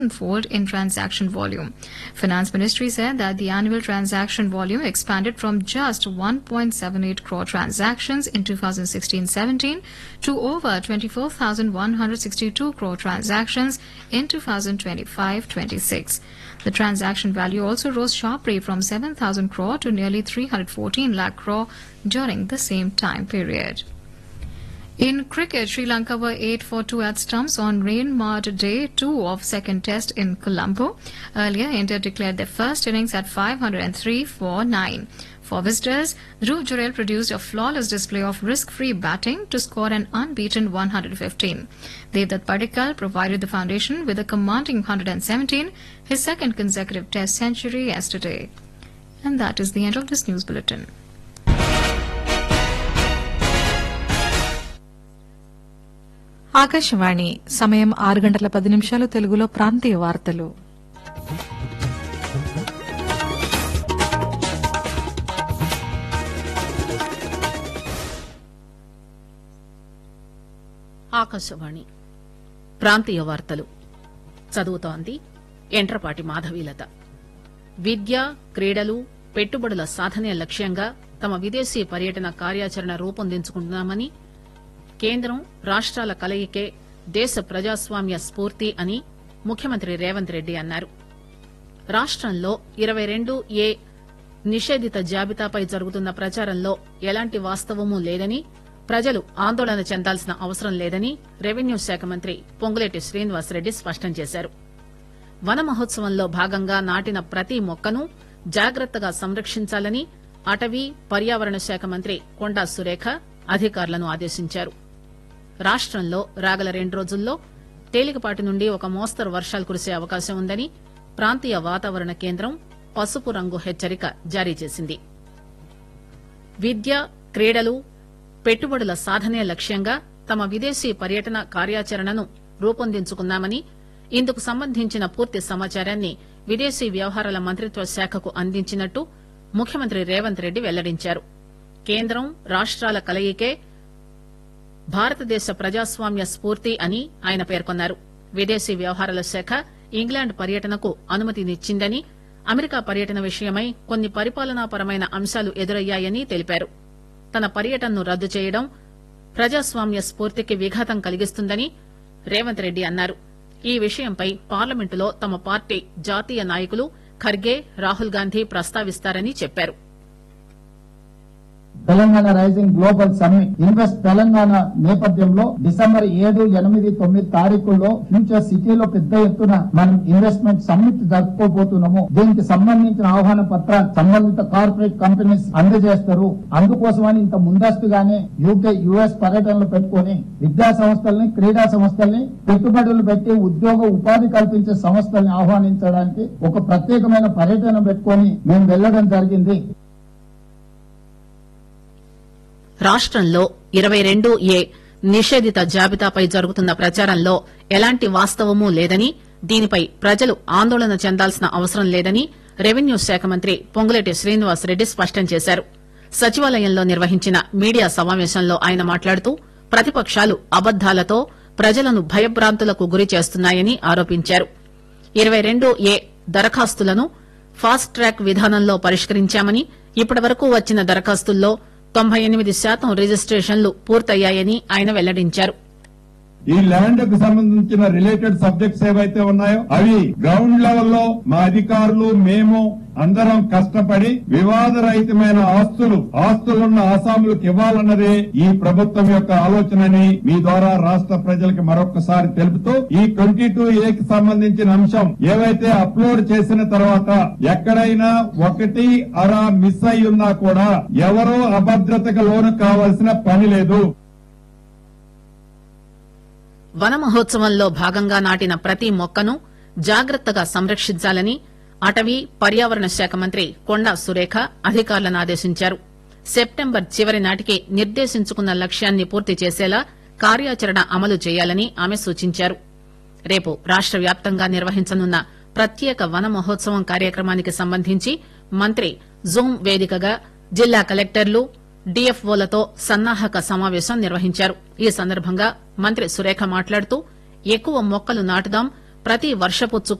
fold in transaction volume. Finance Ministry said that the annual transaction volume expanded from just 1.78 crore transactions in 2016-17 to over 24,162 crore transactions in 2025-26. The transaction value also rose sharply from 7,000 crore to nearly 314 lakh crore during the same time period. In cricket, Sri Lanka were 8 for 2 at stumps on rain-marred day 2 of second test in Colombo. Earlier, India declared their first innings at 503 for 9. For visitors, Dhruv Jurel produced a flawless display of risk-free batting to score an unbeaten 115. Devdutt Padikkal provided the foundation with a commanding 117, his second consecutive test century yesterday. And that is the end of this news bulletin. Akashvani సమయం ఆరు గంటల పది నిమిషాలు తెలుగులో ప్రాంతీయ వార్తలు ఆకాశవాణి ప్రాంతీయ వార్తలు చదువుతోంది ఎంట్రపాటి మాధవీలత విద్య క్రీడలు పెట్టుబడుల సాధనే లక్ష్యంగా తమ విదేశీ పర్యటన కార్యాచరణ రూపొందించుకుంటున్నామని కేంద్రం రాష్ట్రాల కలయికే దేశ ప్రజాస్వామ్య స్ఫూర్తి అని ముఖ్యమంత్రి రేవంత్ రెడ్డి అన్నారు రాష్టంలో ఇరవై రెండు ఏ నిషేధిత జాబితాపై జరుగుతున్న ప్రచారంలో ఎలాంటి వాస్తవమూ లేదని ప్రజలు ఆందోళన చెందాల్సిన అవసరం లేదని రెవెన్యూ శాఖ మంత్రి పొంగులేటి శ్రీనివాసరెడ్డి స్పష్టం చేశారు వన మహోత్సవంలో భాగంగా నాటిన ప్రతి మొక్కను జాగ్రత్తగా సంరక్షించాలని అటవీ పర్యావరణ శాఖ మంత్రి కొండా సురేఖ అధికారులను ఆదేశించారు రాష్టంలో రాగల రెండు రోజుల్లో తేలికపాటి నుండి ఒక మోస్తరు వర్షాలు కురిసే అవకాశం ఉందని ప్రాంతీయ వాతావరణ కేంద్రం పసుపు రంగు హెచ్చరిక జారీ చేసింది విద్య క్రీడలు పెట్టుబడుల సాధనే లక్ష్యంగా తమ విదేశీ పర్యటన కార్యాచరణను రూపొందించుకున్నామని ఇందుకు సంబంధించిన పూర్తి సమాచారాన్ని విదేశీ వ్యవహారాల మంత్రిత్వ శాఖకు అందించినట్టు ముఖ్యమంత్రి రేవంత్ రెడ్డి వెల్లడించారు కేంద్రం రాష్ట్రాల కలయికే భారతదేశ ప్రజాస్వామ్య స్ఫూర్తి అని ఆయన పేర్కొన్నారు విదేశీ వ్యవహారాల శాఖ ఇంగ్లాండ్ పర్యటనకు అనుమతినిచ్చిందని అమెరికా పర్యటన విషయమై కొన్ని పరిపాలనాపరమైన అంశాలు ఎదురయ్యాయని తెలిపారు తన పర్యటనను రద్దు చేయడం ప్రజాస్వామ్య స్ఫూర్తికి విఘాతం కలిగిస్తుందని రేవంత్ రెడ్డి అన్నారు ఈ విషయంపై పార్లమెంటులో తమ పార్టీ జాతీయ నాయకులు ఖర్గే రాహుల్ గాంధీ ప్రస్తావిస్తారని చెప్పారు Telangana rising global summit invest Telangana నేపథ్యంలో డిసెంబర్ ఏడు ఎనిమిది తొమ్మిది తారీఖుల్లో ఫ్యూచర్ సిటీలో పెద్ద ఎత్తున మనం ఇన్వెస్ట్మెంట్ సమ్మిట్ జరుపుకోబోతున్నాము దీనికి సంబంధించిన ఆహ్వాన పత్రాలు సంబంధిత కార్పొరేట్ కంపెనీస్ అందజేస్తారు అందుకోసమని ఇంత ముందస్తుగానే యూకే యుఎస్ పర్యటనలు పెట్టుకొని విద్యా సంస్థల్ని క్రీడా సంస్థల్ని పెట్టుబడులు పెట్టి ఉద్యోగ ఉపాధి కల్పించే సంస్థల్ని ఆహ్వానించడానికి ఒక ప్రత్యేకమైన పర్యటన పెట్టుకొని మేము వెళ్లడం జరిగింది రాష్టంలో ఇరవై రెండు ఏ నిషేధిత జాబితాపై జరుగుతున్న ప్రచారంలో ఎలాంటి వాస్తవమూ లేదని దీనిపై ప్రజలు ఆందోళన చెందాల్సిన అవసరం లేదని రెవెన్యూ శాఖ మంత్రి పొంగులేటి శ్రీనివాసరెడ్డి స్పష్టం చేశారు సచివాలయంలో నిర్వహించిన మీడియా సమావేశంలో ఆయన మాట్లాడుతూ ప్రతిపక్షాలు అబద్దాలతో ప్రజలను భయభ్రాంతులకు గురి చేస్తున్నాయని ఆరోపించారు ఇరవై రెండు ఏ దరఖాస్తులను ఫాస్ట్ ట్రాక్ విధానంలో పరిష్కరించామని ఇప్పటివరకు వచ్చిన దరఖాస్తుల్లో తొంభై ఎనిమిది శాతం రిజిస్ట్రేషన్లు పూర్తయ్యాయని ఆయన వెల్లడించారు ఈ ల్యాండ్ కు సంబంధించిన రిలేటెడ్ సబ్జెక్ట్స్ ఏవైతే ఉన్నాయో అవి గ్రౌండ్ లెవెల్లో మా అధికారులు మేము అందరం కష్టపడి వివాదరహితమైన ఆస్తులు ఆస్తులున్న ఆసాములకు ఇవ్వాలన్నదే ఈ ప్రభుత్వం యొక్క ఆలోచనని మీ ద్వారా రాష్ట్ర ప్రజలకు మరొకసారి తెలుపుతూ ఈ ట్వంటీ టూ ఏకి సంబంధించిన అంశం ఏవైతే అప్లోడ్ చేసిన తర్వాత ఎక్కడైనా ఒకటి అరా మిస్ అయి ఉన్నా కూడా ఎవరో అభద్రతకు లోను కావాల్సిన పని లేదు వన మహోత్సవంలో భాగంగా నాటిన ప్రతి మొక్కను జాగ్రత్తగా సంరక్షించాలని అటవీ పర్యావరణ శాఖ మంత్రి కొండా సురేఖ అధికారులను ఆదేశించారు సెప్టెంబర్ చివరి నాటికి నిర్దేశించుకున్న లక్ష్యాన్ని పూర్తి చేసేలా కార్యాచరణ అమలు చేయాలని ఆమె సూచించారు రేపు రాష్ట వ్యాప్తంగా నిర్వహించనున్న ప్రత్యేక వన మహోత్సవం కార్యక్రమానికి సంబంధించి మంత్రి జూమ్ వేదికగా జిల్లా కలెక్టర్లు డీఎఫ్ఓలతో సన్నాహక సమావేశం నిర్వహించారు ఈ సందర్భంగా మంత్రి సురేఖ మాట్లాడుతూ ఎక్కువ మొక్కలు నాటుదాం ప్రతి వర్షపు చుక్క